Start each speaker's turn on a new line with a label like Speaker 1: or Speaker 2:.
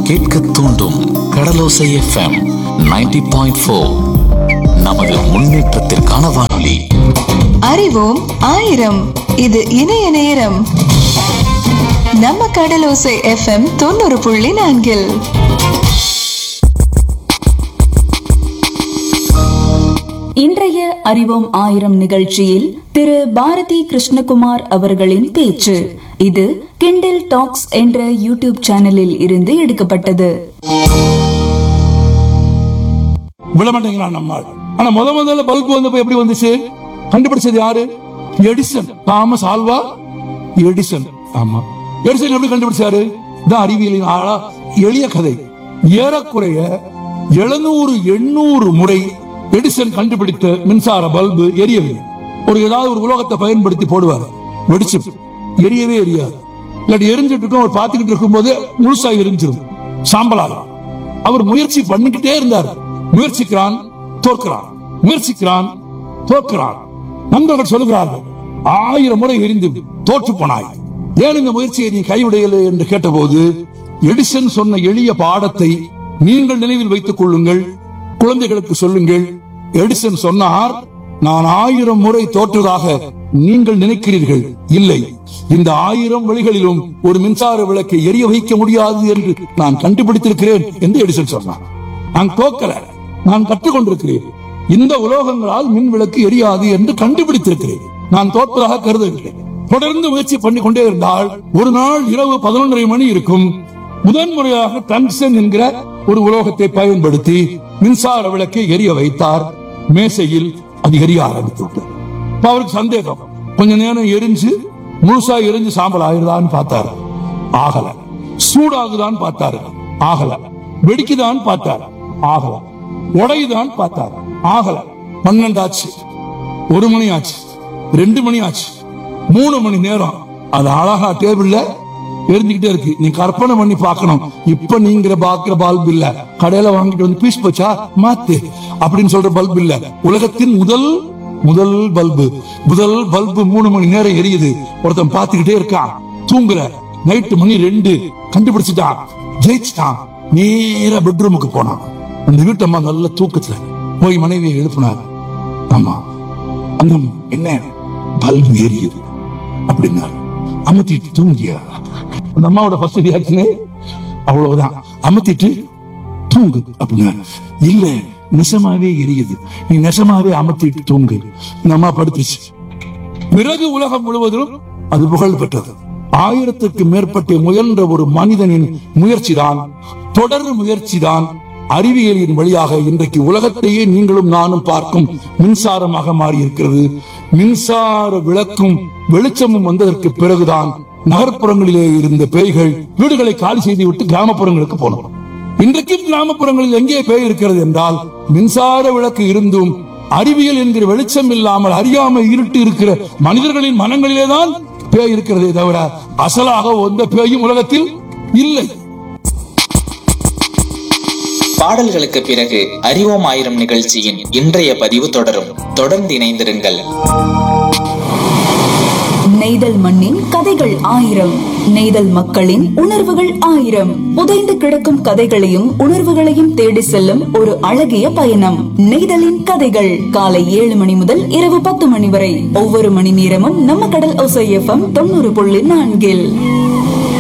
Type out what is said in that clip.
Speaker 1: கேட்க தூண்டும் கடலோசை FM 90.4 point four நமது முன்னேற்றத்திற்கான வானொலி
Speaker 2: அறிவோம் ஆயிரம் இது இணைய நேரம் நம்ம கடலோசை எஃப்எம் தொண்ணூறு புள்ளி நான்கில்
Speaker 3: இன்றைய அறிவோம் ஆயிரம் நிகழ்ச்சியில் திரு பாரதி கிருஷ்ணகுமார் அவர்களின் பேச்சு இது கிண்டில் டாக்ஸ் என்ற யூடியூப் சேனலில் இருந்து எடுக்கப்பட்டது
Speaker 4: விட மாட்டேங்கிறான் நம்மால் ஆனா முத முதல்ல பல்பு வந்தப்ப எப்படி வந்துச்சு கண்டுபிடிச்சது யாரு எடிசன் தாமஸ் ஆல்வா எடிசன் ஆமா எடிசன் எப்படி கண்டுபிடிச்சாரு இதான் அறிவியலின் ஆளா எளிய கதை ஏறக்குறைய எழுநூறு எண்ணூறு முறை எடிசன் கண்டுபிடித்த மின்சார பல்பு எரியவில்லை ஒரு ஏதாவது ஒரு உலோகத்தை பயன்படுத்தி போடுவார் வெடிச்சு எரியவே எரியாது இல்லாட்டி எரிஞ்சிட்டு இருக்கும் அவர் பார்த்துக்கிட்டு இருக்கும்போது முழுசா எரிஞ்சிரும் சாம்பலாகும் அவர் முயற்சி பண்ணிக்கிட்டே இருந்தார் முயற்சிக்கிறான் தோற்கிறான் முயற்சிக்கிறான் தோற்கிறான் நண்பர்கள் சொல்லுகிறார்கள் ஆயிரம் முறை எரிந்து தோற்று போனாய் ஏன் இந்த முயற்சியை நீ கைவிடையலை என்று கேட்டபோது எடிசன் சொன்ன எளிய பாடத்தை நீங்கள் நினைவில் வைத்துக் கொள்ளுங்கள் குழந்தைகளுக்கு சொல்லுங்கள் எடிசன் சொன்னார் நான் ஆயிரம் முறை தோற்றதாக நீங்கள் நினைக்கிறீர்கள் இல்லை இந்த ஆயிரம் வழிகளிலும் ஒரு மின்சார விளக்கை எரிய வைக்க முடியாது என்று நான் கண்டுபிடித்திருக்கிறேன் என்று எடிசன் சொன்னார் நான் தோக்கல நான் கற்றுக்கொண்டிருக்கிறேன் இந்த உலோகங்களால் மின் விளக்கு எரியாது என்று கண்டுபிடித்திருக்கிறேன் நான் தோற்பதாக கருதவில்லை தொடர்ந்து முயற்சி பண்ணி கொண்டே இருந்தால் ஒரு நாள் இரவு பதினொன்றரை மணி இருக்கும் முதன்முறையாக டங்ஸ்டன் என்கிற ஒரு உலோகத்தை பயன்படுத்தி மின்சார விளக்கை எரிய வைத்தார் மேசையில் அது எரிய ஆரம்பித்து விட்டது அப்ப அவருக்கு சந்தேகம் கொஞ்ச நேரம் எரிஞ்சு முழுசா எரிஞ்சு சாம்பல் ஆயிருதான்னு பார்த்தாரு ஆகல சூடாகுதான்னு பார்த்தாரு ஆகல வெடிக்குதான்னு பார்த்தாரு ஆகல உடையுதான் பார்த்தாரு ஆகல பன்னெண்டு ஆச்சு ஒரு மணி ஆச்சு ரெண்டு மணி ஆச்சு மூணு மணி நேரம் அது அழகா டேபிள்ல எரிஞ்சுக்கிட்டே இருக்கு நீ கற்பனை பண்ணி பார்க்கணும் இப்ப நீங்கிற பாக்குற பல்ப் இல்ல கடையில வாங்கிட்டு வந்து பீஸ் போச்சா மாத்து அப்படின்னு சொல்ற பல்ப் இல்ல உலகத்தின் முதல் முதல் பல்பு முதல் பல்பு மூணு மணி நேரம் எரியுது ஒருத்தன் பார்த்துக்கிட்டே இருக்கான் தூங்குற நைட்டு மணி ரெண்டு கண்டுபிடிச்சிட்டான் ஜெயிச்சிட்டான் நேரா பெட்ரூமுக்கு போனான் அந்த வீட்டம்மா நல்ல தூக்கத்துல போய் மனைவியை எழுப்பினார் ஆமா அந்த என்ன பல்பு எரியுது அப்படின்னாரு அமர்த்திட்டு தூங்கியா அந்த அம்மாவோட ஃபர்ஸ்ட் ரியாக்ஷனே அவ்வளவுதான் அமர்த்திட்டு தூங்கு அப்படின்னாரு இல்ல நெசமாவே எரியுது நீ நெசமாவே அமர்த்திட்டு தூங்கு இந்த அம்மா படுத்துச்சு பிறகு உலகம் முழுவதிலும் அது புகழ் பெற்றது ஆயிரத்துக்கு மேற்பட்ட முயன்ற ஒரு மனிதனின் முயற்சிதான் தொடர் முயற்சிதான் அறிவியலின் வழியாக இன்றைக்கு உலகத்தையே நீங்களும் நானும் பார்க்கும் மின்சாரமாக மாறி இருக்கிறது மின்சார விளக்கும் வெளிச்சமும் வந்ததற்கு பிறகுதான் நகர்ப்புறங்களிலே இருந்த பேய்கள் வீடுகளை காலி செய்து விட்டு கிராமப்புறங்களுக்கு போனோம் இன்றைக்கும் கிராமப்புறங்களில் எங்கே பேய் இருக்கிறது என்றால் மின்சார விளக்கு இருந்தும் அறிவியல் என்கிற வெளிச்சம் இல்லாமல் அறியாமை இருட்டு இருக்கிற மனிதர்களின் மனங்களிலேதான் பேய் இருக்கிறதே தவிர அசலாக எந்த பேயும் உலகத்தில் இல்லை
Speaker 5: பாடல்களுக்கு பிறகு அறிவோம் ஆயிரம் நிகழ்ச்சியின் இன்றைய பதிவு தொடரும் தொடர்ந்து இணைந்திருங்கள்
Speaker 3: நெய்தல் மண்ணின் கதைகள் ஆயிரம் நெய்தல் மக்களின் உணர்வுகள் ஆயிரம் புதைந்து கிடக்கும் கதைகளையும் உணர்வுகளையும் தேடி செல்லும் ஒரு அழகிய பயணம் நெய்தலின் கதைகள் காலை ஏழு மணி முதல் இரவு பத்து மணி வரை ஒவ்வொரு மணி நேரமும் நம்ம கடல் ஒசை எஃப்எம் தொண்ணூறு புள்ளி நான்கில்